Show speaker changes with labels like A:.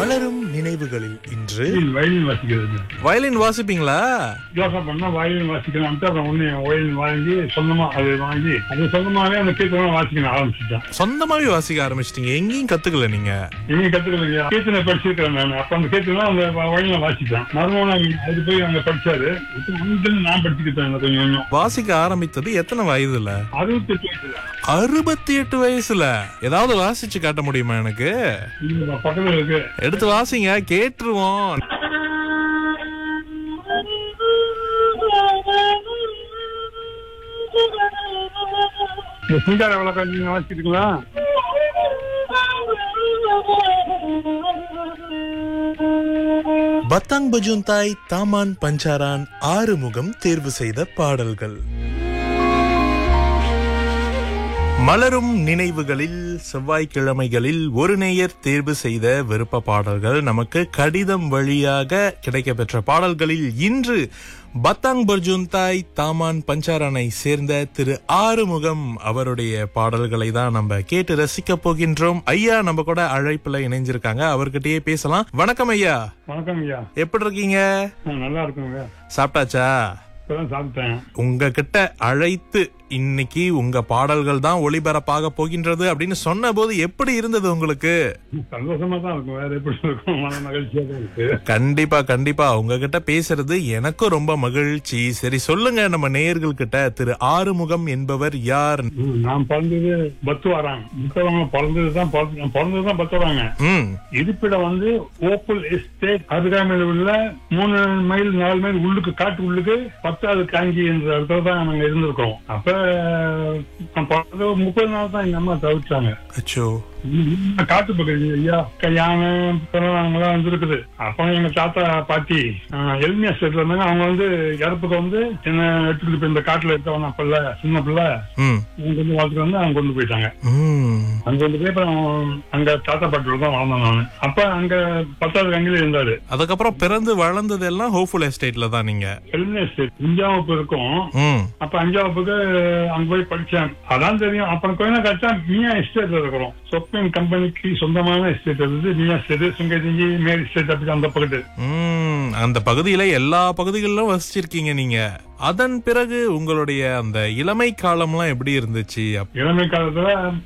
A: மலரும் நினைவுகளில் இன்று
B: வயலின் வாசிக்கிறது
A: வயலின் வாசிப்பீங்களா
B: யோசனை பண்ணா வயலின் வாசிக்கலாம்ட்டு அப்புறம் ஒண்ணு வயலின் வாங்கி சொந்தமா அது வாங்கி அது சொந்தமாவே அந்த கீர்த்தனை வாசிக்க ஆரம்பிச்சுட்டேன்
A: சொந்தமாவே வாசிக்க ஆரம்பிச்சிட்டீங்க எங்கேயும் கத்துக்கல நீங்க
B: இனி கத்துக்கலைங்க கீர்த்தனை படிச்சிருக்கிறேன் நான் அப்ப அந்த கீர்த்தனை அந்த வயலின வாசிட்டேன் மறுபடியும் அது போய் அங்க படிச்சாரு இப்ப வந்து நான் படிச்சுக்கிட்டேன் எனக்கு கொஞ்சம் கொஞ்சம்
A: வாசிக்க ஆரம்பித்தது எத்தனை வயதுல
B: அறுபத்தி எட்டு வயசுல
A: அறுபத்தி எட்டு வயசுல ஏதாவது வாசிச்சு காட்ட முடியுமா எனக்கு
B: இங்க பக்கத்துல இருக்கு
A: எடுத்து வாசிங்க கேட்டுருவோம்
B: இந்த சிங்கார விளக்கம் நீங்க வாசிக்கிறீங்களா
A: பத்தாங் பஜுந்தாய் தாமான் பஞ்சாரான் ஆறுமுகம் தேர்வு செய்த பாடல்கள் மலரும் நினைவுகளில் செவ்வாய்க்கிழமைகளில் ஒரு நேயர் தேர்வு செய்த விருப்ப பாடல்கள் நமக்கு கடிதம் வழியாக கிடைக்கப்பெற்ற பாடல்களில் இன்று பத்தாங் பர்ஜுந்தாய் தாமான் பஞ்சாரானை சேர்ந்த திரு ஆறுமுகம் அவருடைய பாடல்களை தான் நம்ம கேட்டு ரசிக்க போகின்றோம் ஐயா நம்ம கூட அழைப்புல இணைஞ்சிருக்காங்க அவர்கிட்டயே பேசலாம் வணக்கம் ஐயா
B: வணக்கம் ஐயா
A: எப்படி இருக்கீங்க
B: நான் நல்லா இருக்குங்க
A: சாப்பிட்டாச்சா
B: இப்பதான் சாப்பிட்டேன்
A: உங்ககிட்ட அழைத்து இன்னைக்கு உங்க பாடல்கள் தான் ஒளிபரப்பாக போகின்றது அப்படின்னு சொன்ன போது எப்படி இருந்தது உங்களுக்கு
B: சந்தோஷமா தான் இருக்கும் வேற எப்படி இருக்கும் மன மகிழ்ச்சியா தான் இருக்கு
A: கண்டிப்பா கண்டிப்பா உங்ககிட்ட பேசுறது எனக்கும் ரொம்ப மகிழ்ச்சி சரி சொல்லுங்க நம்ம நேயர்கள் கிட்ட திரு ஆறுமுகம் என்பவர் யார்
B: ம், நான் பிறந்தது பத்துவாராங்க புத்தவங்க பிறந்ததுதான் பிறந்த- பிறந்ததுதான் பத்துவாராங்க
A: ம்
B: இருப்பிடம் வந்து ஓப்பல் எஸ்டேட் அருகாமையில் உள்ள மூணு மைல் நாலு மைல் உள்ளுக்கு காட்டு உள்ளுக்கு பத்தாவது காஞ்சி என்ற இடத்துல தான் நாங்க இருந்திருக்கோம் அப்ப நான் பிறந்தது ஒரு முப்பது நாள் தான் எங்க அம்மா தவிர்த்தாங்க
A: அச்சோ
B: காட்டு பகுதி ஐயா யானை நாங்களாம் வந்துருக்குது அப்ப எங்க தாத்தா பாட்டி எல்மியா ஸ்டேட்ல இருந்தாங்க அவங்க வந்து இறப்புக்கு வந்து என்ன எடுத்துக்கிட்டு போய் இந்த காட்டுல இருக்கவன பிள்ளை சின்ன பிள்ளை
A: ம்
B: அவங்க வந்து வாழ்த்துட்டு வந்து அவங்க கொண்டு போயிட்டாங்க
A: ம்
B: அங்க கொண்டு போய் அப்புறம் அங்க தாத்தா பாட்டில தான் வளர்ந்தேன் நான் அப்ப அங்க பத்தாவது கங்கில இருந்தாரு
A: அதுக்கப்புறம் பிறந்து வளர்ந்தது எல்லாம் ஹோப்ஃபுல் எஸ்டேட்ல தான் நீங்க
B: எல்மியா ஸ்டேட் அஞ்சாம் வகுப்பு இருக்கும்
A: ம்
B: அப்ப அஞ்சாம் வகுப்புக்கு அங்க போய் படிச்சேன் அதான் தெரியும் அப்புறம் கொஞ்ச நாள் கழிச்சா மியா எஸ்டேட்ல இருக்கிறோம் சொப்பிங் கம்பெனிக்கு சொந்தமான எஸ்டேட் இருந்தது மியா எஸ்டேட் சுங்கதிஞ்சி மேல் எஸ்டேட் அப்படி அந்த பக்கத்து
A: ம் அந்த பகுதியில எல்லா பகுதிகளிலும் வசிச்சிருக்கீங்க நீங்க அதன் பிறகு உங்களுடைய அந்த இளமை காலம்லாம் எப்படி இருந்துச்சு
B: இளமை காலத்துல